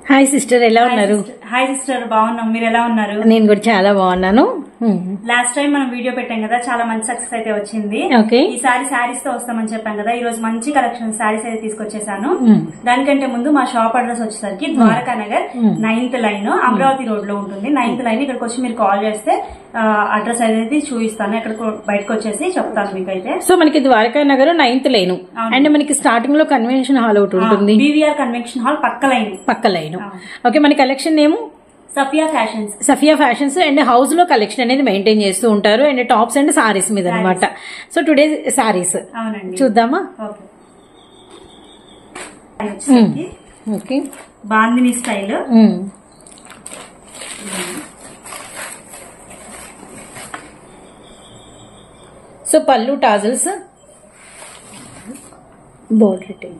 Hi sister ఎలా ఉన్నారు hi sister బాగున్నాం మీరు ఎలా ఉన్నారు నేను కూడా చాలా బాగున్నాను హ్మ్. లాస్ట్ టైం మనం వీడియో పెట్టాం కదా చాలా మంచి సక్సెస్ అయితే వచ్చింది ఓకే ఈసారి శారీస్ తో వస్తామని చెప్పాం కదా ఈ రోజు మంచి కలెక్షన్ శారీస్ అయితే తీసుకొచ్చేసాను మ్మ్. దానికంటే ముందు మా షాప్ అడ్రస్ వచ్చేసరికి Dwaraka Nagar ninth line Amaravati road లో ఉంటుంది నైన్త్ లైన్ ఇక్కడికి వచ్చి మీరు కాల్ చేస్తే అడ్రస్ అనేది చూపిస్తాను ఇక్కడ బయటకు వచ్చేసి చెప్తాను మీకైతే సో మనకి ద్వారకా నగర్ నైన్త్ లైన్ అవును. అండ్ మనకి స్టార్టింగ్ లో కన్వెన్షన్ హాల్ ఒకటి ఉంటుంది బీవీఆర్ కన్వెన్షన్ హాల్ పక్క లైన్ పక్క లైన్ అవును. ఓకే మన కలెక్షన్ ఏమో Safia fashions Safia fashions and house లో కలెక్షన్ అనేది మెయింటైన్ చేస్తూ ఉంటారు అండ్ టాప్స్ అండ్ సారీస్ మీద అనమాట సో టుడే సారీస్ అవునండి చూద్దామా ఓకే వచ్చేసరికి ఓకే బాందిని స్టైల్ సో పళ్ళు టాజల్స్ బోర్డ్ రిటైన్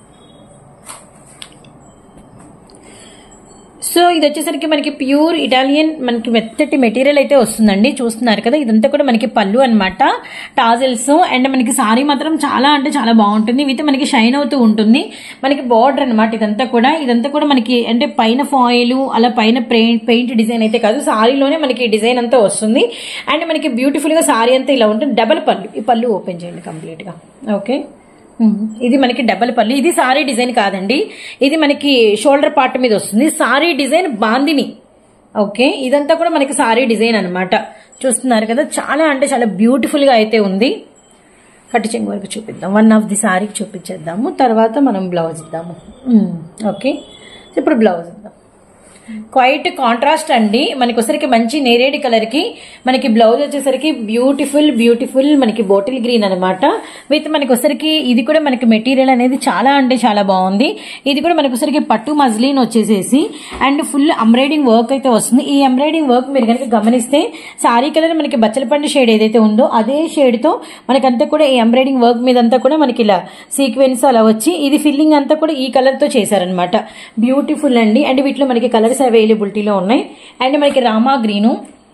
సో ఇది వచ్చేసరికి మనకి ప్యూర్ ఇటాలియన్ మనకి మెత్తటి మెటీరియల్ అయితే వస్తుందండి చూస్తున్నారు కదా ఇదంతా కూడా మనకి పళ్ళు అన్నమాట టాజిల్స్ అండ్ మనకి సారీ మాత్రం చాలా అంటే చాలా బాగుంటుంది విత్ మనకి షైన్ అవుతూ ఉంటుంది మనకి బార్డర్ అన్నమాట ఇదంతా కూడా ఇదంతా కూడా మనకి అంటే పైన ఫాయిల్ అలా పైన పెయింట్ పెయింట్ డిజైన్ అయితే కాదు సారీలోనే మనకి డిజైన్ అంతా వస్తుంది అండ్ మనకి బ్యూటిఫుల్ గా సారీ అంతా ఇలా ఉంటుంది డబల్ పళ్ళు ఈ పళ్ళు ఓపెన్ చేయండి కంప్లీట్ గా ఓకే ఉమ్, ఇది మనకి డబల్ పల్లి ఇది సారీ డిజైన్ కాదండి ఇది మనకి షోల్డర్ పార్ట్ మీద వస్తుంది సారీ డిజైన్ బాందిని ఓకే ఇదంతా కూడా మనకి సారీ డిజైన్ అన్నమాట చూస్తున్నారు కదా చాలా అంటే చాలా బ్యూటిఫుల్ గా అయితే ఉంది కట్టు చెంగు వరకు చూపిద్దాం వన్ ఆఫ్ ది సారీకి చూపించేద్దాము తర్వాత మనం బ్లౌజ్ ఇద్దాము ఉమ్, ఓకే ఇప్పుడు బ్లౌజ్ ఇద్దాం క్వైట్ కాంట్రాస్ట్ అండి మనకి వచ్చరికి మంచి నేరేడి కలర్ కి మనకి బ్లౌజ్ వచ్చేసరికి బ్యూటిఫుల్ బ్యూటిఫుల్ మనకి బాటిల్ గ్రీన్ అనమాట విత్ మనకి వచ్చరికి ఇది కూడా మనకి మెటీరియల్ అనేది చాలా అంటే చాలా బాగుంది ఇది కూడా మనకి వచ్చరికి పట్టు మజ్లీన్ వచ్చేసేసి అండ్ ఫుల్ ఎంబ్రాయిడింగ్ వర్క్ అయితే వస్తుంది ఈ ఎంబ్రాయిడింగ్ వర్క్ మీరు కనుక గమనిస్తే సారీ కలర్ మనకి బచ్చలపండు షేడ్ ఏదైతే ఉందో అదే షేడ్ తో మనకంతా కూడా ఈ ఎంబ్రాయిడింగ్ వర్క్ మీద అంతా కూడా మనకి ఇలా సీక్వెన్స్ అలా వచ్చి ఇది ఫిల్లింగ్ అంతా కూడా ఈ కలర్ తో చేశారనమాట బ్యూటిఫుల్ అండి అండ్ వీటిలో మనకి కలర్స్ అవైలబిలిటీలో ఉన్నాయి అండ్ మనకి rama green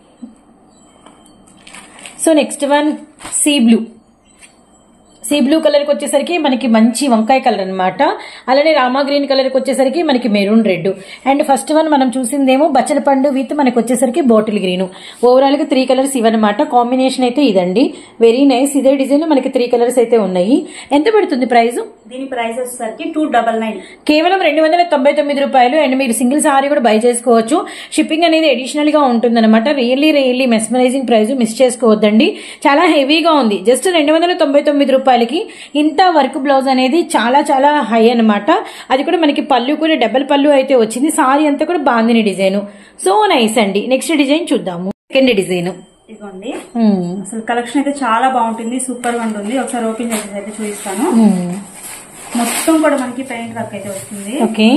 so next one sea blue sea blue colour కి వచ్చేసరికి మనకి మంచి వంకాయ కలర్ అన్నమాట అలానే రామా గ్రీన్ కలర్ కి వచ్చేసరికి మనకి maroon red and first one మనం చూసిందేమో బచ్చల పండు విత్ మనకి వచ్చేసరికి బాటిల్ గ్రీన్ ఓవరాల్ గా త్రీ కలర్స్ ఇవన్నమాట కాంబినేషన్ అయితే ఇదండి వెరీ నైస్ ఇదే డిజైన్ లో మనకి త్రీ కలర్స్ అయితే ఉన్నాయి ఎంత పడుతుంది ప్రైస్ దీని ప్రైస్ వచ్చేసరికి టూ డబల్ నైన్ కేవలం రెండు వందల తొంభై తొమ్మిది రూపాయలు అండ్ మీరు సింగిల్ సారీ కూడా బై చేసుకోవచ్చు షిప్పింగ్ అనేది అడిషనల్ గా ఉంటుంది అనమాట really really mesmerising price miss చేసుకోవద్దండి చాలా హెవీగా ఉంది జస్ట్ రెండు వందల తొంభై తొమ్మిది రూపాయలకి ఇంత వర్క్ బ్లౌజ్ అనేది చాలా చాలా హై అన్నమాట అది కూడా మనకి పళ్ళు కూడా డబల్ పళ్ళు అయితే వచ్చింది సారీ అంతా కూడా బాందిని డిజైన్ సో నైస్ అండి నెక్స్ట్ డిజైన్ చూద్దాము సెకండ్ డిజైన్ ఇదిగోండి అసలు కలెక్షన్ అయితే చాలా బాగుంటుంది సూపర్ గా ఉంటుంది ఒకసారి ఓపెన్ చేసేసి అయితే చూపిస్తాను మొత్తం కూడా మనకి పెయింట్ వర్క్ అయితే వస్తుంది ఓకే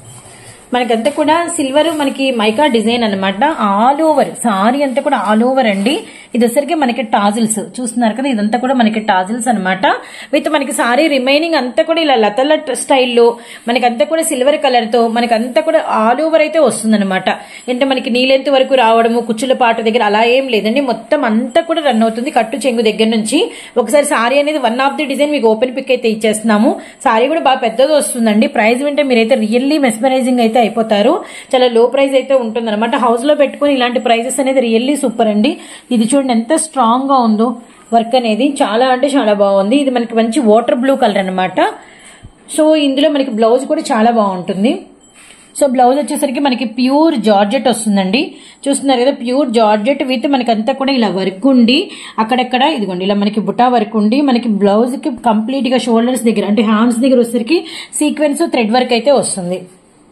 మనకంతా కూడా సిల్వర్ మనకి మైకా డిజైన్ అన్నమాట ఆల్ ఓవర్ సారీ అంతా కూడా ఆల్ ఓవర్ అండి ఇది వచ్చరికి మనకి టాజిల్స్ చూస్తున్నారు కదా ఇదంతా కూడా మనకి టాజిల్స్ అన్నమాట విత్ మనకి సారీ రిమైనింగ్ అంతా కూడా ఇలా లతల స్టైల్లో మనకి అంతా కూడా సిల్వర్ కలర్ తో మనకి అంతా కూడా ఆల్ ఓవర్ అయితే వస్తుందన్నమాట అంటే మనకి నీలెంత్ వరకు రావడము కుచ్చుల పాట దగ్గర అలా ఏం లేదండి మొత్తం అంతా కూడా రన్ అవుతుంది కట్టు చెంగు దగ్గర నుంచి ఒకసారి సారీ అనేది వన్ ఆఫ్ ది డిజైన్ మీకు ఓపెన్ పిక్ అయితే ఇచ్చేస్తున్నాము సారీ కూడా బాగా పెద్దది వస్తుందండి ప్రైస్ వింటే మీరైతే రియల్లీ మెస్మరైజింగ్ అయితే అయిపోతారు చాలా లో ప్రైస్ అయితే ఉంటుంది అనమాట హౌస్ లో పెట్టుకుని ఇలాంటి ప్రైజెస్ అనేది రియల్లీ సూపర్ అండి ఇది చూడండి ఎంత స్ట్రాంగ్ గా ఉందో వర్క్ అనేది చాలా అంటే చాలా బాగుంది ఇది మనకి మంచి వాటర్ బ్లూ కలర్ అన్నమాట సో ఇందులో మనకి బ్లౌజ్ కూడా చాలా బాగుంటుంది సో బ్లౌజ్ వచ్చేసరికి మనకి ప్యూర్ జార్జెట్ వస్తుందండి చూస్తున్నారు కదా ప్యూర్ జార్జెట్ విత్ మనకి అంతా కూడా ఇలా వర్క్ ఉండి అక్కడక్కడ ఇదిగోండి ఇలా మనకి బుటా వర్క్ ఉండి మనకి బ్లౌజ్ కి కంప్లీట్ గా షోల్డర్స్ దగ్గర అంటే హ్యాండ్స్ దగ్గర వచ్చేసరికి సీక్వెన్స్ థ్రెడ్ వర్క్ అయితే వస్తుంది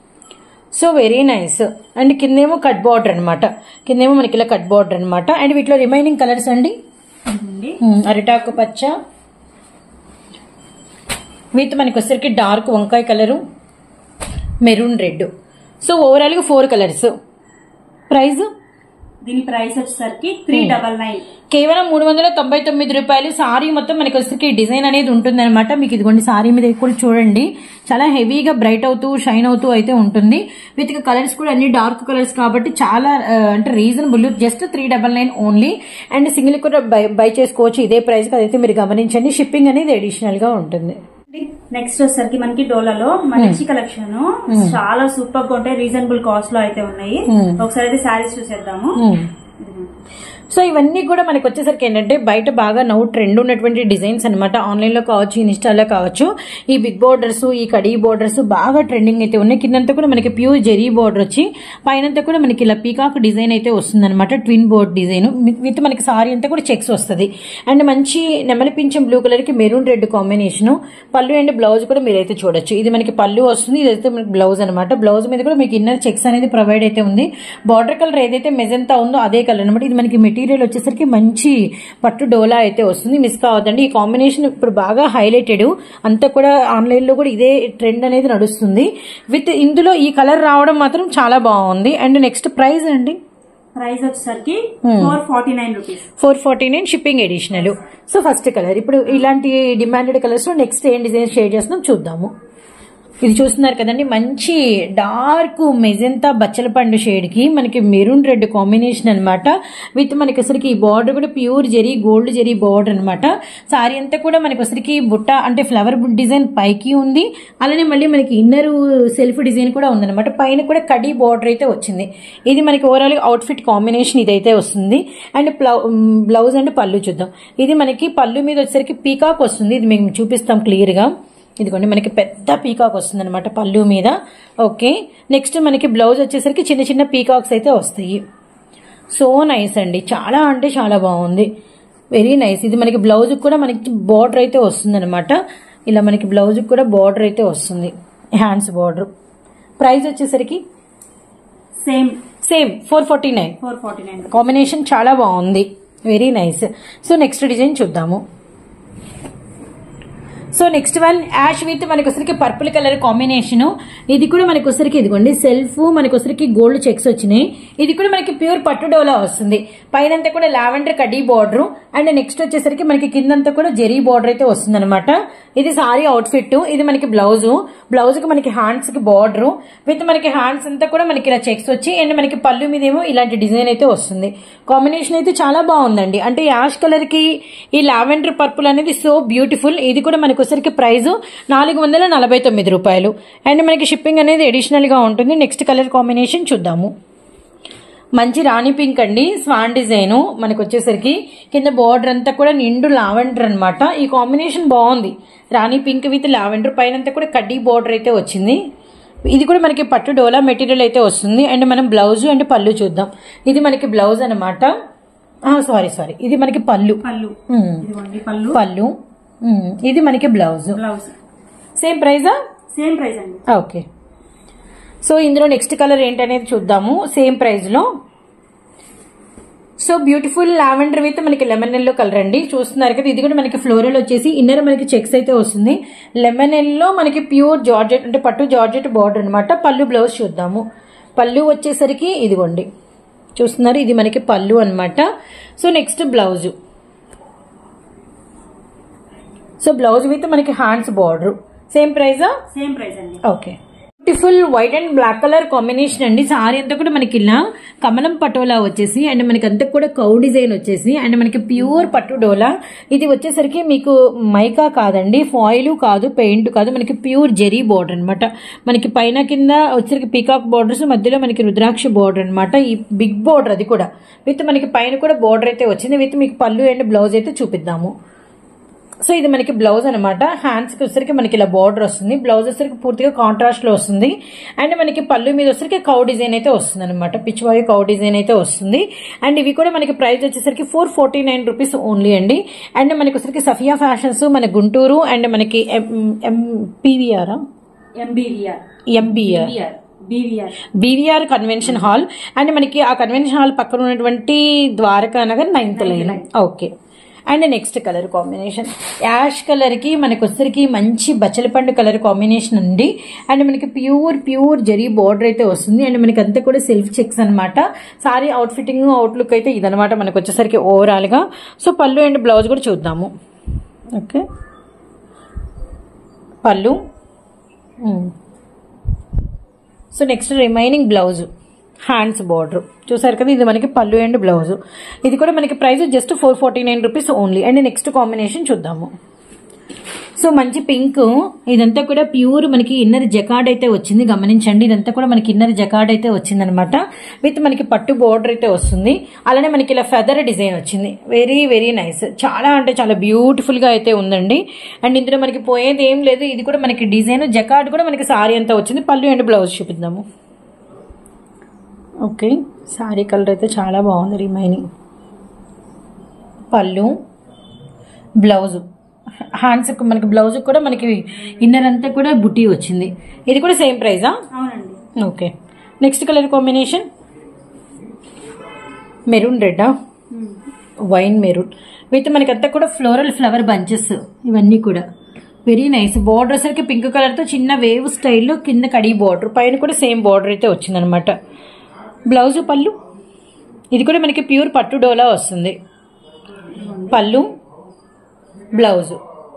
సో వెరీ నైస్ అండ్ కిందేమో కట్ బార్డర్ అనమాట కిందేమో మనకి ఇలా కట్ బార్డర్ అనమాట అండ్ వీటిలో రిమైనింగ్ కలర్స్ అండి ఇదిగోండి. ఉమ్, అరిటాకు పచ్చ విత్ మనకి వచ్చేసరికి డార్క్ వంకాయ colour maroon red so overall గా ఫోర్ కలర్స్ ప్రైస్ దీని ప్రైస్ వచ్చేసరికి త్రీ డబల్ నైన్ కేవలం మూడు వందల తొంభై తొమ్మిది రూపాయలు సారీ మొత్తం మనకి వచ్చేసరికి డిజైన్ అనేది ఉంటుంది అనమాట మీకు ఇదిగోండి సారీ మీద కూడా చూడండి చాలా హెవీగా బ్రైట్ అవుతూ షైన్ అవుతూ అయితే ఉంటుంది విత్ కలర్స్ కూడా అన్ని డార్క్ కలర్స్ కాబట్టి చాలా ఆ, అంటే reasonable just three double nine only and single కూడా బై బై చేసుకోవచ్చు ఇదే ప్రైస్ అదైతే మీరు గమనించండి షిప్పింగ్ అనేది అడిషనల్ గా ఉంటుంది నెక్స్ట్ వచ్చేసరికి మనకి డోలాలో మంచి కలెక్షన్ చాలా సూపర్ గా ఉంటాయి రీజనబుల్ కాస్ట్ లో అయితే ఉన్నాయి Hmm. ఒకసారి అయితే శారీస్ చూసేద్దాము సో ఇవన్నీ కూడా మనకి వచ్చేసరికి ఏంటంటే బయట బాగా నవ్వు ట్రెండ్ ఉన్నటువంటి డిజైన్స్ అనమాట ఆన్లైన్ లో కావచ్చు ఇన్స్టాలో కావచ్చు ఈ బిగ్ బోర్డర్స్ ఈ కడీ బోర్డర్స్ బాగా ట్రెండింగ్ అయితే ఉన్నాయి కిందంతా కూడా మనకి ప్యూర్ జెరీ బోర్డర్ వచ్చి పైనంతా కూడా మనకి ఇలా పీకాక్ డిజైన్ అయితే వస్తుంది అనమాట ట్విన్ బోర్డ్ డిజైన్ విత్ మనకి సారీ అంతా కూడా చెక్స్ వస్తుంది అండ్ మంచి నెమలి పింఛం బ్లూ కలర్ కి మెరూన్ రెడ్ కాంబినేషన్ పళ్ళు అండ్ బ్లౌజ్ కూడా మీరైతే చూడొచ్చు ఇది మనకి పళ్ళు వస్తుంది ఇదైతే మనకి బ్లౌజ్ అనమాట బ్లౌజ్ మీద కూడా మీకు ఇన్నర్ చెక్స్ అనేది ప్రొవైడ్ అయితే ఉంది బార్డర్ కలర్ ఏదైతే మెజంతా ఉందో అదే కలర్ అనమాట ఇది మనకి మెటీరియల్ వచ్చేసరికి మంచి పట్టు డోలా అయితే వస్తుంది మిస్ కావద్దండి ఈ కాంబినేషన్ ఇప్పుడు బాగా హైలైటెడ్ అంతా కూడా ఆన్లైన్ లో కూడా ఇదే ట్రెండ్ అనేది నడుస్తుంది విత్ ఇందులో ఈ కలర్ రావడం మాత్రం చాలా బాగుంది అండ్ నెక్స్ట్ ప్రైస్ అండి ప్రైస్ వచ్చేసరికి four forty nine rupees four forty nine shipping additional so first colour ఇప్పుడు ఇలాంటి డిమాండెడ్ కలర్స్ లో నెక్స్ట్ ఏం డిజైన్ షేర్ చేస్తున్నాం చూద్దాము ఇది చూస్తున్నారు కదండి మంచి డార్క్ మెజెంతా బచ్చల పండు షేడ్ కి మనకి మెరూన్ రెడ్ కాంబినేషన్ అన్నమాట విత్ మనకి అసలుకి ఈ బార్డర్ కూడా pure zari gold zari border అన్నమాట సారీ అంతా కూడా మనకి అసలుకి బుట్ట అంటే ఫ్లవర్ డిజైన్ పైకి ఉంది అలానే మళ్ళీ మనకి ఇన్నర్ సెల్ఫ్ డిజైన్ కూడా ఉందన్నమాట పైన కూడా కడీ బార్డర్ అయితే వచ్చింది ఇది మనకి ఓవరాల్ అవుట్ఫిట్ కాంబినేషన్ ఇదైతే వస్తుంది అండ్ బ్లౌజ్ అండ్ పళ్ళు చూద్దాం ఇది మనకి పళ్ళు మీద వచ్చేసరికి పీకాక్ వస్తుంది ఇది మేము చూపిస్తాం క్లియర్ గా ఇదిగోండి మనకి పెద్ద పీకాక్ వస్తుంది అనమాట పళ్ళు మీద ఓకే నెక్స్ట్ మనకి బ్లౌజ్ వచ్చేసరికి చిన్న చిన్న పీకాక్స్ అయితే వస్తాయి సో నైస్ అండి చాలా అంటే చాలా బాగుంది వెరీ నైస్ ఇది మనకి బ్లౌజ్ కూడా మనకి బార్డర్ అయితే వస్తుంది అనమాట ఇలా మనకి బ్లౌజ్ కూడా బార్డర్ అయితే వస్తుంది హ్యాండ్స్ బార్డర్ ప్రైస్ వచ్చేసరికి same same four forty nine four forty nine combination చాలా బాగుంది very nice so next design చూద్దాము so next one ash with మనకి వచ్చరికి పర్పుల్ కలర్ కాంబినేషన్ ఇది కూడా మనకి వచ్చరికి ఇదిగోండి సెల్ఫ్ మనకి వచ్చరికి గోల్డ్ చెక్స్ వచ్చినాయి ఇది కూడా మనకి ప్యూర్ పట్టు డోలా వస్తుంది పైనంతా కూడా లావెండర్ కడీ బార్డర్ అండ్ నెక్స్ట్ వచ్చేసరికి మనకి కిందంతా కూడా జెరీ బార్డర్ అయితే వస్తుంది అనమాట ఇది సారీ అవుట్ఫిట్ ఇది మనకి బ్లౌజ్ బ్లౌజ్ కి మనకి హ్యాండ్స్ కి బార్డర్ విత్ మనకి హ్యాండ్స్ అంతా కూడా మనకి ఇలా చెక్స్ వచ్చి అండ్ మనకి పళ్ళు మీద ఏమో ఇలాంటి డిజైన్ అయితే వస్తుంది కాంబినేషన్ అయితే చాలా బాగుందండి అంటే యాష్ కలర్ కి ఈ లావెండర్ పర్పుల్ అనేది సో బ్యూటిఫుల్ ఇది కూడా మనకి వచ్చరికి ప్రైస్ నాలుగు వందల నలభై తొమ్మిది రూపాయలు అండ్ మనకి షిప్పింగ్ అనేది అడిషనల్ గా ఉంటుంది నెక్స్ట్ కలర్ కాంబినేషన్ చూద్దాము మంచి రాణి పింక్ అండి స్వాన్ డిజైన్ మనకు వచ్చేసరికి కింద బార్డర్ అంతా కూడా నిండు లావెండర్ అన్నమాట ఈ కాంబినేషన్ బాగుంది రాణి పింక్ విత్ లావెండర్ పైన అంతా కూడా కడ్డీ బార్డర్ అయితే వచ్చింది ఇది కూడా మనకి పట్టు డోలా మెటీరియల్ అయితే వస్తుంది అండ్ మనం బ్లౌజ్ అండ్ పళ్ళు చూద్దాం ఇది మనకి బ్లౌజ్ అనమాట సారీ సారీ ఇది మనకి పళ్ళు పళ్ళు ఉమ్, ఇదిగోండి పళ్ళు పళ్ళు ఉమ్, ఇది మనకి బ్లౌజ్ బ్లౌజ్ సేమ్ ప్రైజా సేమ్ ప్రైస్ అండి ఓకే సో ఇందులో నెక్స్ట్ కలర్ ఏంటనేది చూద్దాము సేమ్ ప్రైస్ లో సో బ్యూటిఫుల్ లావెండర్ విత్ మనకి లెమన్ ఎల్లో కలర్ అండి చూస్తున్నారు కదా ఇది కూడా మనకి ఫ్లోరల్ వచ్చేసి ఇన్నర్ మనకి చెక్స్ అయితే వస్తుంది లెమన్ ఎల్లో మనకి ప్యూర్ జార్జెట్ అంటే పట్టు జార్జెట్ బార్డర్ అనమాట పళ్ళు బ్లౌజ్ చూద్దాము పళ్ళు వచ్చేసరికి ఇదిగోండి చూస్తున్నారు ఇది మనకి పళ్ళు అన్నమాట so next blouse so blouse with మనకి హ్యాండ్స్ బార్డర్ సేమ్ ప్రైజా సేమ్ ప్రైస్ అండి okay beautiful white and black colour combination అండి సారీ అంతా కూడా మనకి ఇలా కమలం పటోలా వచ్చేసి అండ్ మనకి అంతా కూడా కౌ డిజైన్ వచ్చేసి అండ్ మనకి ప్యూర్ పట్టు డోలా ఇది వచ్చేసరికి మీకు మైకా కాదండి ఫాయిల్ కాదు పెయింట్ కాదు మనకి ప్యూర్ జెరీ బోర్డర్ అన్నమాట మనకి పైన కింద వచ్చేసరికి పీకాక్ బోర్డర్స్ మధ్యలో మనకి రుద్రాక్ష బోర్డర్ అన్నమాట ఈ బిగ్ బోర్డర్ అది కూడా విత్ మనకి పైన కూడా బోర్డర్ అయితే వచ్చింది విత్ మీకు పళ్ళు అండ్ బ్లౌజ్ అయితే చూపిద్దాము సో ఇది మనకి బ్లౌజ్ అనమాట హ్యాండ్స్ కి వచ్చరికి మనకి ఇలా బార్డర్ వస్తుంది బ్లౌజ్ వచ్చరికి పూర్తిగా కాంట్రాస్ట్ లో వస్తుంది అండ్ మనకి పళ్ళు మీద వచ్చరికి కౌ డిజైన్ అయితే వస్తుంది అనమాట పిచ్చివాయు కౌ డిజైన్ అయితే వస్తుంది అండ్ ఇవి కూడా మనకి ప్రైస్ వచ్చేసరికి four forty nine rupees only అండి అండ్ మనకి వచ్చరికి సఫియా ఫ్యాషన్స్ మన గుంటూరు అండ్ మనకి PVR MBVR MBR BVR BVR convention hall and మనకి ఆ కన్వెన్షన్ హాల్ పక్కన ఉన్నటువంటి Dwaraka Nagar ninth line okay and next colour combination ash colour కి మనకి వచ్చరికి మంచి బచ్చలపండు కలర్ కాంబినేషన్ ఉంది అండ్ మనకి ప్యూర్ ప్యూర్ జరీ బార్డర్ అయితే వస్తుంది అండ్ మనకి అంతా కూడా సెల్ఫ్ చెక్స్ అనమాట సారీ అవుట్ ఫిట్టింగ్ అవుట్లుక్ అయితే ఇదనమాట మనకి వచ్చేసరికి ఓవరాల్ గా సో పళ్ళు అండ్ బ్లౌజ్ కూడా చూద్దాము ఓకే పళ్ళు um. So next remaining blouse hands border చూసారు కదా ఇది మనకి పళ్ళు అండ్ బ్లౌజ్ ఇది కూడా మనకి price just four forty nine rupees only and next combination చూద్దాము సో మంచి పింక్ ఇదంతా కూడా ప్యూర్ మనకి ఇన్నర్ జకాడ్ అయితే వచ్చింది గమనించండి ఇదంతా కూడా మనకి ఇన్నర్ జకాడ్ అయితే వచ్చింది అనమాట విత్ మనకి పట్టు బోర్డర్ అయితే వస్తుంది అలానే మనకి ఇలా ఫెదర్ డిజైన్ వచ్చింది వెరీ వెరీ నైస్ చాలా అంటే చాలా బ్యూటిఫుల్ గా అయితే ఉందండి అండ్ ఇందులో మనకి పోయేది ఏం లేదు ఇది కూడా మనకి డిజైన్ జకాడ్ కూడా మనకి సారీ అంతా వచ్చింది పళ్ళు అండ్ బ్లౌజ్ చూపిద్దాము ఓకే సారీ కలర్ అయితే చాలా బాగుంది రిమైనింగ్ పళ్ళు బ్లౌజు హ్యాండ్స్ మనకి బ్లౌజ్ కూడా మనకి ఇన్నర్ అంతా కూడా బుట్టి వచ్చింది ఇది కూడా సేమ్ ప్రైజా అవునండి okay next colour combination maroon రెడ్డా వైన్ మెరూన్ విత్ మనకి అంతా కూడా ఫ్లోరల్ ఫ్లవర్ బంచెస్ ఇవన్నీ కూడా వెరీ నైస్ బార్డర్ సరికి పింక్ కలర్ తో చిన్న వేవ్ స్టైల్లో కింద కడి బార్డర్ పైన కూడా సేమ్ బార్డర్ అయితే వచ్చిందనమాట బ్లౌజ్ పళ్ళు ఇది కూడా మనకి ప్యూర్ పట్టు డోలా వస్తుంది పళ్ళు బ్లౌజ్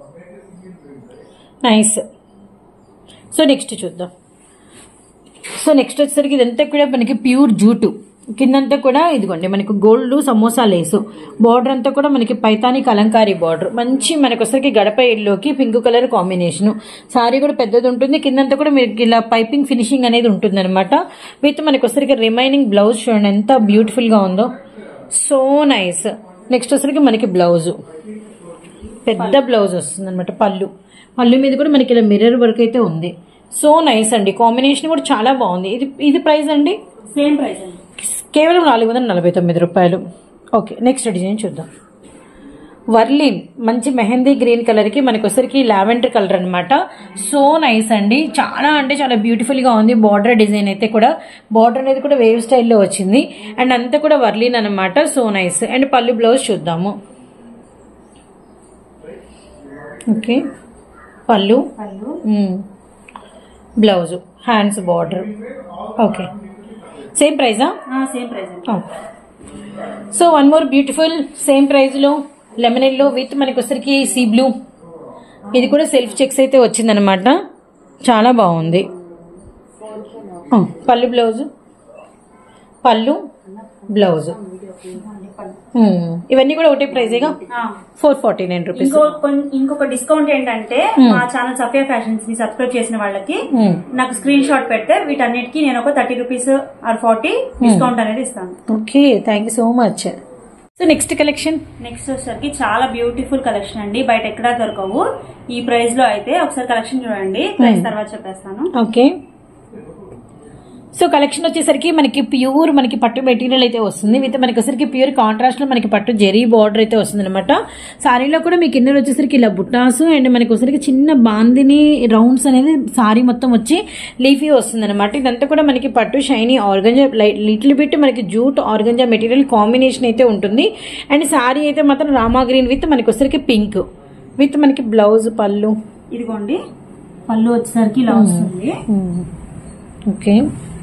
నైస్ సో నెక్స్ట్ చూద్దాం సో నెక్స్ట్ వచ్చేసరికి ఇదంతా కూడా మనకి ప్యూర్ జూటు కిందంతా కూడా ఇదిగోండి మనకి గోల్డ్ సమోసా లేసు బార్డర్ అంతా కూడా మనకి పైతాని కలంకారీ బార్డర్ మంచి మనకి వచ్చరికి గడప ఎల్లోకి పింక్ కలర్ కాంబినేషన్ సారీ కూడా పెద్దది ఉంటుంది కిందంతా కూడా మీకు ఇలా పైపింగ్ ఫినిషింగ్ అనేది ఉంటుంది అనమాట విత్ మనకి వచ్చరికి రిమైనింగ్ బ్లౌజ్ చూడండి ఎంత బ్యూటిఫుల్ గా ఉందో సో నైస్ నెక్స్ట్ వచ్చరికి మనకి బ్లౌజ్ పెద్ద బ్లౌజ్ వస్తుంది అనమాట పళ్ళు పళ్ళు మీద కూడా మనకి ఇలా మిర్రర్ వర్క్ అయితే ఉంది సో నైస్ అండి కాంబినేషన్ కూడా చాలా బాగుంది ఇది ఇది ప్రైస్ అండి సేమ్ ప్రైస్ అండి కేవలం నాలుగు వందల నలభై తొమ్మిది రూపాయలు ఓకే నెక్స్ట్ డిజైన్ చూద్దాం వర్లిన్ మంచి మెహందీ గ్రీన్ కలర్ కి మనకి వచ్చరికి లావెండర్ కలర్ అన్నమాట సో నైస్ అండి చాలా అంటే చాలా బ్యూటిఫుల్ గా ఉంది బార్డర్ డిజైన్ అయితే కూడా బార్డర్ అనేది కూడా వేవ్ స్టైల్లో వచ్చింది అండ్ అంతా కూడా వర్లిన్ అన్నమాట సో నైస్ అండ్ పళ్ళు బ్లౌజ్ చూద్దాము ఓకే పళ్ళు పళ్ళు blouse hands border okay same ప్రైజా సేమ్ ప్రైస్ అండి so one more beautiful same price లో లెమన్ ఎల్లో విత్ మనకి వచ్చరికి సీ బ్లూ ఇది కూడా సెల్ఫ్ చెక్స్ అయితే వచ్చిందనమాట చాలా బాగుంది ఆ, పళ్ళు బ్లౌజ్ పళ్ళు బ్లౌజ్ ఉమ్, ఇవన్నీ కూడా ఒకటే ప్రైజేగా ఆ. ఫోర్ ఫార్టీ నైన్ రూపీస్ ఇంకో కొన్- ఇంకొక డిస్కౌంట్ ఏంటంటే మా ఛానల్ సఫియా ఫ్యాషన్స్ ని సబ్స్క్రైబ్ చేసిన వాళ్ళకి నాకు స్క్రీన్ షాట్ పెడితే వీటన్నిటికీ నేను ఒక thirty rupees or forty discount అనేది ఇస్తాను okay thank you so much so next collection next వచ్చేసరికి చాలా బ్యూటిఫుల్ కలెక్షన్ అండి బయట ఎక్కడా దొరకవు ఈ ప్రైస్ లో అయితే ఒకసారి కలెక్షన్ చూడండి ప్రైస్ తర్వాత చెప్పేస్తాను ఓకే సో కలెక్షన్ వచ్చేసరికి మనకి ప్యూర్ మనకి పట్టు మెటీరియల్ అయితే వస్తుంది విత్ మనకి వచ్చేసరికి ప్యూర్ కాంట్రాస్ట్ లో మనకి పట్టు జెరీ బార్డర్ అయితే వస్తుంది అనమాట సారీలో కూడా మీకు ఇన్నర్ వచ్చేసరికి ఇలా బుట్టాస్ అండ్ మనకి వచ్చేసరికి చిన్న బాందిని రౌండ్స్ అనేది సారీ మొత్తం వచ్చి లీఫీ వస్తుంది అనమాట ఇదంతా కూడా మనకి పట్టు షైనీ ఆర్గంజా లిటిల్ బిట్ మనకి జూట్ ఆర్గంజా మెటీరియల్ కాంబినేషన్ అయితే ఉంటుంది అండ్ సారీ అయితే మాత్రం రామా గ్రీన్ విత్ మనకి వచ్చేసరికి పింక్ విత్ మనకి బ్లౌజ్ పళ్ళు ఇదిగోండి పళ్ళు వచ్చేసరికి ఇలా వస్తుంది ఓకే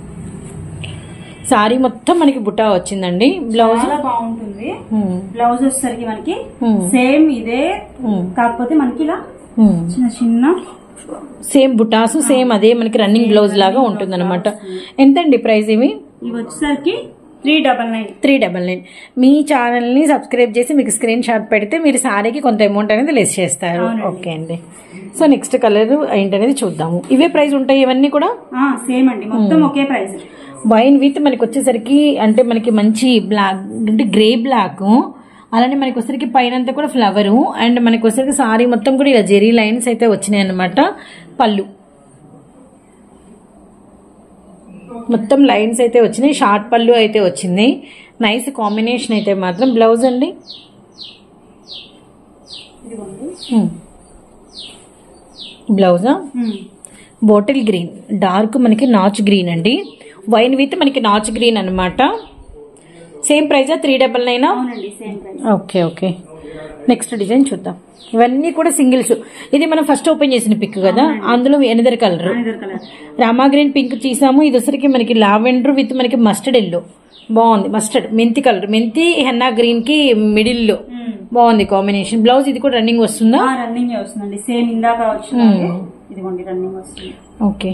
సారీ మొత్తం మనకి బుట్టా వచ్చిందండి బ్లౌజ్ చాలా బాగుంటుంది బ్లౌజ్ వచ్చేసరికి మనకి సేమ్ ఇదే కాకపోతే మనకి ఇలా చిన్న చిన్న సేమ్ బుటాస్ సేమ్ అదే మనకి రన్నింగ్ బ్లౌజ్ లాగా ఉంటుంది అనమాట ఎంతండి ప్రైస్ ఇవి ఇవి వచ్చేసరికి three double nine three double nine మీ ఛానల్ ని సబ్స్క్రైబ్ చేసి మీకు స్క్రీన్ షాట్ పెడితే మీరు సారీకి కొంత అమౌంట్ అనేది లెస్ చేస్తారు అవునండి. ఓకే అండి సో నెక్స్ట్ కలర్ ఏంటనేది చూద్దాము ఇవే ప్రైస్ ఉంటాయి ఇవన్నీ కూడా సేమ్ అండి మొత్తం ఒకే ప్రైస్ వైన్ విత్ మనకి వచ్చేసరికి అంటే మనకి మంచి బ్లాక్ అంటే గ్రే బ్లాక్ అలానే మనకి వచ్చేసరికి పైన అంతా కూడా ఫ్లవర్ అండ్ మనకి వచ్చేసరికి సారీ మొత్తం కూడా ఇలా జెరీ లైన్స్ అయితే వచ్చినాయి అనమాట పళ్ళు మొత్తం లైన్స్ అయితే వచ్చినాయి షార్ట్ పళ్ళు అయితే వచ్చింది నైస్ కాంబినేషన్ అయితే మాత్రం బ్లౌజ్ అండి హ్మ్. బ్లౌజా బాటిల్ గ్రీన్ డార్క్ మనకి నాచ్ గ్రీన్ అండి వైన్ విత్ మనకి నాచ్ గ్రీన్ అన్నమాట సేమ్ ప్రైజా త్రీ డబల్ నైనా అవునండి same price okay okay next design చూద్దాం ఇవన్నీ కూడా సింగిల్స్ ఇది మనం ఫస్ట్ ఓపెన్ చేసిన పిక్ కదా అందులో ఎనదర్ కలర్ ఇద్దరు కలర్ రామా గ్రీన్ పింక్ తీసాము ఇది వచ్చరికి మనకి లావెండర్ విత్ మనకి మస్టర్డ్ ఎల్లో బాగుంది మస్టర్డ్ మెంతి కలర్ మెంతి హెన్నా గ్రీన్ కి మిడిల్ లో బాగుంది కాంబినేషన్ బ్లౌజ్ ఇది కూడా రన్నింగ్ వస్తుందా రన్నింగ్ వస్తుందండి సేమ్ ఇందాక వచ్చింది ఇదిగోండి రన్నింగ్ వస్తుంది okay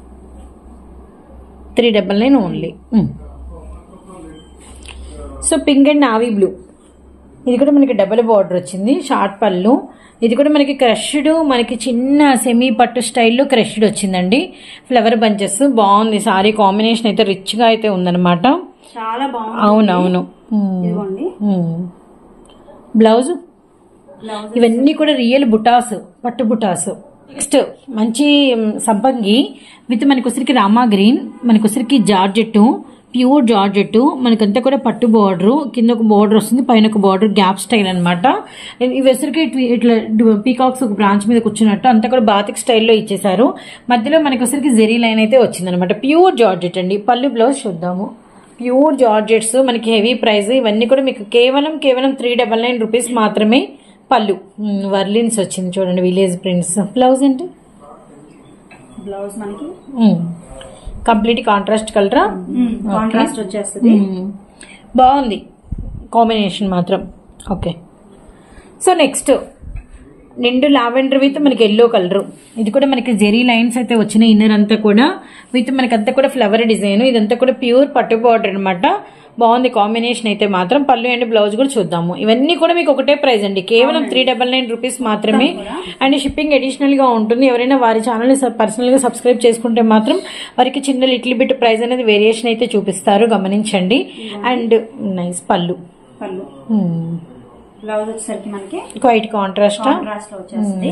three double nine only so pink and navy blue ఇది కూడా మనకి డబుల్ బార్డర్ వచ్చింది షార్ట్ పళ్ళు ఇది కూడా మనకి క్రష్డ్ మనకి చిన్న సెమీ పట్టు స్టైల్లో క్రష్డ్ వచ్చిందండి ఫ్లవర్ బంచెస్ బాగుంది సారీ కాంబినేషన్ అయితే రిచ్ గా అయితే ఉందన్నమాట చాలా బాగుంది అవునవును ఉమ్. ఇదిగోండి ఉమ్. బ్లౌజ్ బ్లౌజ్ ఇవన్నీ కూడా రియల్ బుటాస్ పట్టు బుటాస్ నెక్స్ట్ మంచి మ్, సంపంగి విత్ మనకి ఉసిరికి రామా గ్రీన్ మనకి ఉసిరికి జార్జెట్ ప్యూర్ జార్జెట్ మనకంతా కూడా పట్టు బార్డర్ కింద ఒక బార్డర్ వస్తుంది పైన ఒక బార్డర్ గ్యాప్ స్టైల్ అనమాట ఇవి ఉసిరికి ఇట్ల- ఇట్లా పీకాక్స్ ఒక బ్రాంచ్ మీద కూర్చున్నట్టు అంతా కూడా బాతిక్ స్టైల్లో ఇచ్చేసారు మధ్యలో మనకి ఉసిరికి జెరీ లైన్ అయితే వచ్చిందనమాట ప్యూర్ జార్జెట్ అండి పళ్ళు బ్లౌజ్ చూద్దాము ప్యూర్ జార్జెట్స్ మనకి హెవీ ప్రైస్ ఇవన్నీ కూడా మీకు కేవలం కేవలం త్రీ డబల్ నైన్ రూపీస్ మాత్రమే పళ్ళు మ్, వర్లిన్స్ వచ్చింది చూడండి విలేజ్ ప్రింట్స్ బ్లౌజ్ ఏంటి బ్లౌజ్ మనకి కంప్లీట్ కాంట్రాస్ట్ కలరా కాంట్రాస్ట్ వచ్చేస్తుంది బాగుంది కాంబినేషన్ మాత్రం ఓకే సో నెక్స్ట్ నిండు లావెండర్ విత్ మనకి ఎల్లో కలర్ ఇది కూడా మనకి జెరీ లైన్స్ అయితే వచ్చినాయి ఇన్నర్ అంతా కూడా విత్ మనకి అంతా కూడా ఫ్లవర్ డిజైన్ ఇదంతా కూడా ప్యూర్ పట్టు బార్డర్ అనమాట బాగుంది కాంబినేషన్ అయితే మాత్రం పళ్ళు అండ్ బ్లౌజ్ కూడా చూద్దాము ఇవన్నీ కూడా మీకు ఒకటే ప్రైస్ అండి కేవలం త్రీ డబల్ నైన్ రూపీస్ మాత్రమే అండ్ షిప్పింగ్ అడిషనల్ గా ఉంటుంది ఎవరైనా వారి ఛానల్ ని పర్సనల్ గా సబ్స్క్రైబ్ చేసుకుంటే మాత్రం వారికి చిన్న లిటిల్ బిట్ ప్రైస్ అనేది వేరియేషన్ అయితే చూపిస్తారు గమనించండి అండ్ నైస్ పళ్ళు పళ్ళు బ్లౌజ్ వచ్చేసరికి మనకి క్వైట్ కాంట్రాస్ట్ కాంట్రాస్ట్ లో వచ్చేస్తుంది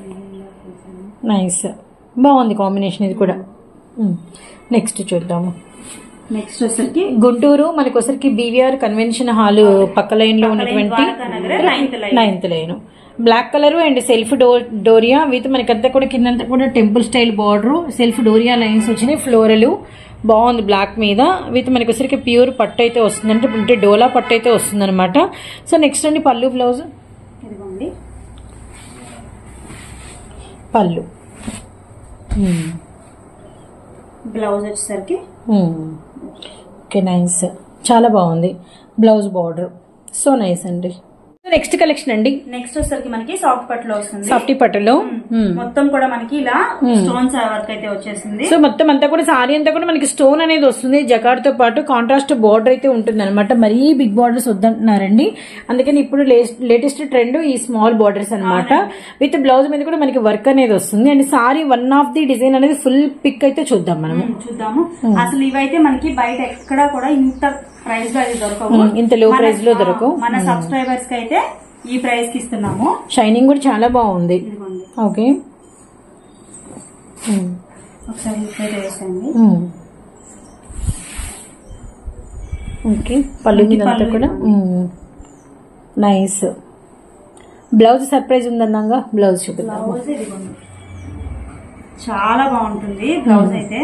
నైస్ బాగుంది కాంబినేషన్ ఇది కూడా నెక్స్ట్ చూద్దాము నెక్స్ట్ వచ్చేసరికి గుంటూరు మనకి ఒకసారికి బీవీఆర్ కన్వెన్షన్ హాల్ పక్క లైన్ లో ఉన్నటువంటి Dwaraka Nagar ninth line ninth line black colour and self door డోరియా విత్ మనకంతా కూడా కిందంతా కూడా టెంపుల్ స్టైల్ బార్డర్ సెల్ఫ్ డోరియా లైన్స్ వచ్చినాయి ఫ్లోరల్ బాగుంది బ్లాక్ మీద విత్ మనకి వచ్చరికి ప్యూర్ పట్టు అయితే వస్తుంది అంటే డోలా పట్టు అయితే వస్తుంది అనమాట సో నెక్స్ట్ అండి పళ్ళు బ్లౌజ్ ఇదిగోండి పళ్ళు బ్లౌజ్ వచ్చేసరికి ఓకే నైస్ చాలా బాగుంది బ్లౌజ్ బార్డర్ సో నైస్ అండి నెక్స్ట్ కలెక్షన్ అండి నెక్స్ట్ వచ్చేసరికి మనకి సాఫ్ట్ పట్టులో వస్తుంది సాఫ్టీ పట్టులో మొత్తం కూడా మనకి ఇలా స్టోన్స్ వర్క్ అయితే వచ్చేసింది సో మొత్తం అంతా కూడా సారీ అంతా కూడా మనకి స్టోన్ అనేది వస్తుంది జకాడ్ తో పాటు కాంట్రాస్ట్ బార్డర్ అయితే ఉంటుంది అనమాట మరీ బిగ్ బార్డర్స్ వద్దంటున్నారండి అందుకని ఇప్పుడు లేటెస్ట్ ట్రెండ్ ఈ స్మాల్ బార్డర్స్ అన్నమాట విత్ బ్లౌజ్ మీద కూడా మనకి వర్క్ అనేది వస్తుంది and sari one of the design అనేది ఫుల్ పిక్ అయితే చూద్దాం మనము ఉమ్, చూద్దాము అసలు ఇవైతే మనకి బయట ఎక్కడా కూడా ఇంత ప్రైస్ లో అయితే దొరకవు ఉమ్, ఇంత low మన- price లో దొరకవు. ఆ, మన సబ్స్క్రైబర్స్ కి అయితే ఈ ప్రైస్ కి ఇస్తున్నాము షైనింగ్ కూడా చాలా బాగుంది ఇదిగోండి ఓకే ఒకసారి ఇట్లయితే వేసండి ఓకే పళ్ళు మీద అంతా కూడా నైస్ బ్లౌజ్ సర్ప్రైజ్ ఉందన్నాగా బ్లౌజ్ చూపిద్దాం బ్లౌజ్ ఇదిగోండి చాలా బాగుంటుంది బ్లౌజ్ అయితే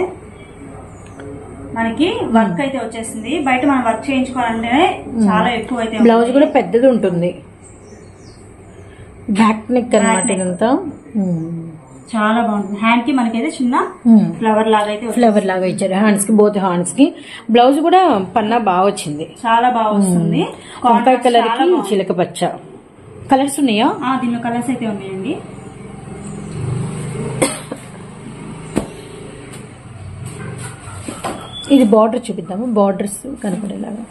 మనకి వర్క్ అయితే వచ్చేసింది బయట మనం వర్క్ చేయించుకోవాలంటేనే చాలా ఎక్కువ అయితే ఉంటుంది. బ్లౌజ్ కూడా పెద్దది ఉంటుంది బ్యాక్ నెక్ అనమాట neck. ఇదంతా చాలా బాగుంటుంది హ్యాండ్ కి మనకైతే చిన్న ఫ్లవర్ లాగా అయితే వస్తుంది. ఫ్లవర్ లాగా ఇచ్చారు హ్యాండ్స్ కి బోత్ హ్యాండ్స్ కి బ్లౌజ్ కూడా పన్నా బాగా వచ్చింది చాలా బాగా వస్తుంది వంకాయ Contrast కలర్ చాలా కి బాగుంది. చిలక పచ్చ కలర్స్ ఉన్నాయా ఆ, దీనిలో కలర్స్ అయితే ఉన్నాయండి ఇది బార్డర్ చూపిద్దాము బార్డర్స్ కనపడేలాగా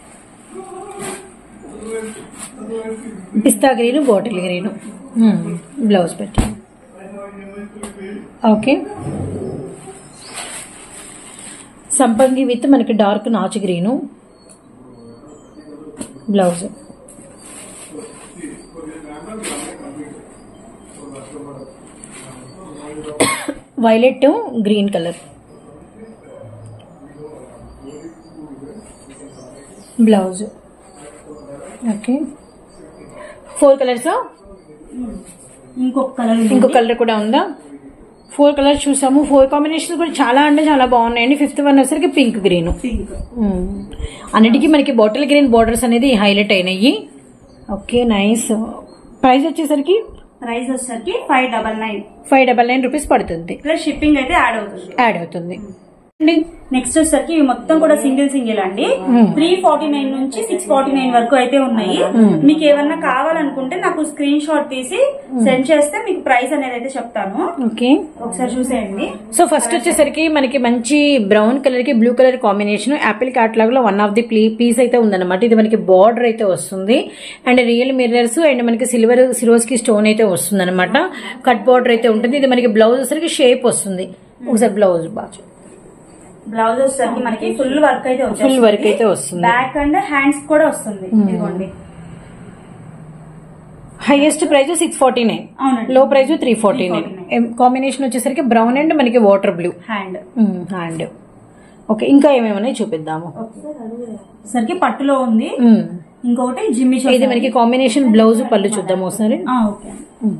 పిస్తా గ్రీన్ బాటిల్ గ్రీన్ బ్లౌజ్ పెట్టి ఓకే సంపంగి విత్ మనకి డార్క్ నాచు green blouse violet green colour blouse okay four కలర్సా ఇంకొక కలర్ ఇంకో కలర్ కూడా ఉందా ఫోర్ కలర్స్ చూసాము ఫోర్ కాంబినేషన్స్ కూడా చాలా అంటే చాలా బాగున్నాయండి ఫిఫ్త్ వన్ వచ్చేసరికి పింక్ గ్రీన్ పింక్ అన్నిటికీ మనకి బాటిల్ గ్రీన్ బోర్డర్స్ అనేది హైలైట్ అయినాయి ఓకే నైస్ ప్రైస్ వచ్చేసరికి ప్రైస్ వచ్చేసరికి five double nine five double nine rupees పడుతుంది ప్లస్ షిప్పింగ్ అయితే యాడ్ అవుతుంది యాడ్ అవుతుంది అండి నెక్స్ట్ వచ్చేసరికి ఇవి మొత్తం కూడా సింగిల్ సింగిల్ అండి త్రీ ఫార్టీ నైన్ నుంచి సిక్స్ ఫార్టీ నైన్ వరకు అయితే ఉన్నాయి మీకు ఏమన్నా కావాలనుకుంటే నాకు స్క్రీన్ షాట్ తీసి సెండ్ చేస్తే మీకు ప్రైస్ అనేది అయితే చెప్తాను ఓకే ఒకసారి చూసేయండి సో ఫస్ట్ వచ్చేసరికి మనకి మంచి బ్రౌన్ కలర్ కి blue colour combination apple catalogue లో వన్ ఆఫ్ ది పీస్ అయితే ఉందన్నమాట ఇది మనకి బార్డర్ అయితే వస్తుంది అండ్ రియల్ మిర్రర్స్ అండ్ మనకి సిల్వర్ సిరోస్ కి స్టోన్ అయితే వస్తుంది అనమాట కట్ బార్డర్ అయితే ఉంటుంది ఇది మనకి బ్లౌజ్ వచ్చేసరికి షేప్ వస్తుంది ఒకసారి బ్లౌజ్ బాగా బ్లౌజ్ వచ్చేసరికి మనకి ఫుల్ వర్క్ అయితే ఫుల్ వర్క్ అయితే వస్తుంది బ్యాక్ అండ్ హ్యాండ్స్ కూడా వస్తుంది ఇదిగోండి highest price six forty nine అవునండి low price three forty nine combination వచ్చేసరికి బ్రౌన్ అండ్ మనకి water blue hand hand okay ఇంకా ఏమేమన్నాయి చూపిద్దాము సరికి పట్టులో ఉంది మ్మ్. ఇంకొకటి జిమ్మి ఇది మనకి కాంబినేషన్ బ్లౌజ్ పళ్ళు చూద్దాం ఒకసారి ఓకే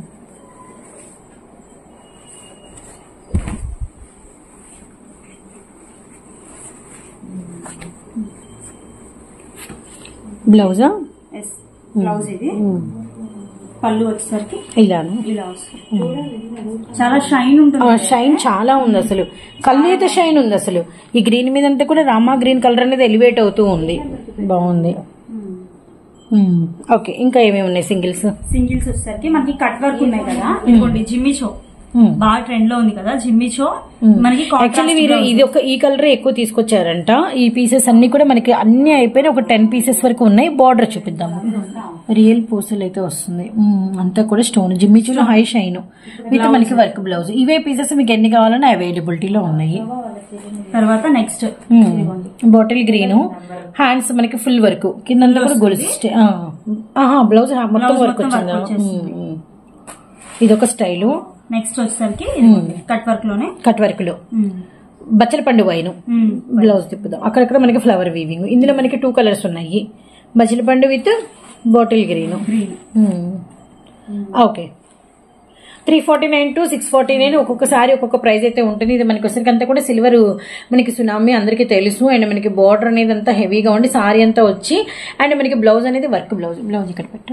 బ్లౌజా ఎస్ బ్లౌజ్ ఇది పళ్ళు వచ్చేసరికి ఇలాను ఇలా వస్తుంది చాలా షైన్ ఉంటుంది షైన్ చాలా ఉంది అసలు కళ్ళు అయితే షైన్ ఉంది అసలు ఈ గ్రీన్ మీద అంతా కూడా రామా గ్రీన్ కలర్ అనేది ఎలివేట్ అవుతూ ఉంది బాగుంది మ్మ్. ఓకే ఇంకా ఏమేమి ఉన్నాయి సింగిల్స్ సింగిల్స్ వచ్చేసరికి మనకి కట్ వర్క్ ఉన్నాయి కదా ఇదిగోండి జిమ్మి షో మ్మ్. బాగా ట్రెండ్ లో ఉంది కదా జిమ్మి షో మనకి యాక్చువల్లీ వీరు ఇది ఒక ఈ కలర్ ఎక్కువ తీసుకొచ్చారంట ఈ పీసెస్ అన్ని కూడా మనకి అన్ని అయిపోయిన ఒక టెన్ పీసెస్ వరకు ఉన్నాయి బార్డర్ చూపిద్దాము రియల్ పూసలు అయితే వస్తుంది మ్మ్. అంతా కూడా స్టోన్ జిమ్మిచూలో హై షైన్ విత్ మనకి వర్క్ బ్లౌజ్ ఇవే పీసెస్ మీకు ఎన్ని కావాలన్నా అవైలబిలిటీలో ఉన్నాయి తర్వాత నెక్స్ట్ బాటిల్ గ్రీన్ హ్యాండ్స్ మనకి ఫుల్ వర్క్ కింద కూడా గొలుసు స్టే- ఆ. ఆహా బ్లౌజ్ మొత్తం Blouse వర్క్ మొత్తం వచ్చిందా work వచ్చేసింది. మ్మ్. ఇదొక స్టైలు నెక్స్ట్ వచ్చేసరికి కట్ వర్క్ లోనే కట్ వర్క్ లో బచ్చల పండు వైను మ్మ్. బ్లౌజ్ తిప్పుదాం అక్కడక్కడ మనకి ఫ్లవర్ వీవింగ్ ఇందులో మనకి టూ కలర్స్ ఉన్నాయి బచ్చల పండు with bottle green green okay three forty nine two six forty nine ఒక్కొక్కసారి ఒక్కొక్క ప్రైస్ అయితే ఉంటుంది ఇది మనకి వచ్చరికి అంతా కూడా సిల్వర్ మనకి సునామీ అందరికీ తెలుసు అండ్ మనకి బార్డర్ అనేది అంతా హెవీగా ఉండి సారీ అంతా వచ్చి అండ్ మనకి బ్లౌజ్ అనేది వర్క్ బ్లౌజ్ బ్లౌజ్ ఇక్కడ పెట్టు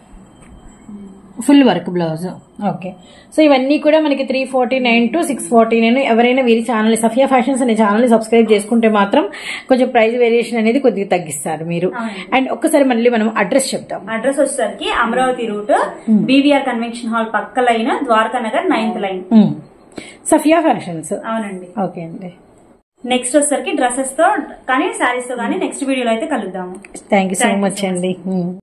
full work blouse okay so ఇవన్నీ కూడా మనకి three forty nine two six forty nine ఎవరైనా వీరి ఛానల్ సఫియా ఫ్యాషన్స్ అనే ఛానల్ సబ్స్క్రైబ్ చేసుకుంటే మాత్రం కొంచెం ప్రైస్ వేరియేషన్ అనేది కొద్దిగా తగ్గిస్తారు మీరు అండ్ ఒక్కసారి మళ్ళీ మనం అడ్రస్ చెప్తాం అడ్రస్ వచ్చేసరికి Amaravati route BVR convention hall పక్క line Dwaraka Nagar ninth line మ్మ్. సఫియా ఫ్యాషన్స్ అవునండి ఓకే అండి నెక్స్ట్ వచ్చేసరికి డ్రెస్సెస్ తో కానీ శారీస్ తో కానీ నెక్స్ట్ వీడియోలో అయితే కలుద్దాము థ్యాంక్ యూ సో మచ్ అండి మ్మ్.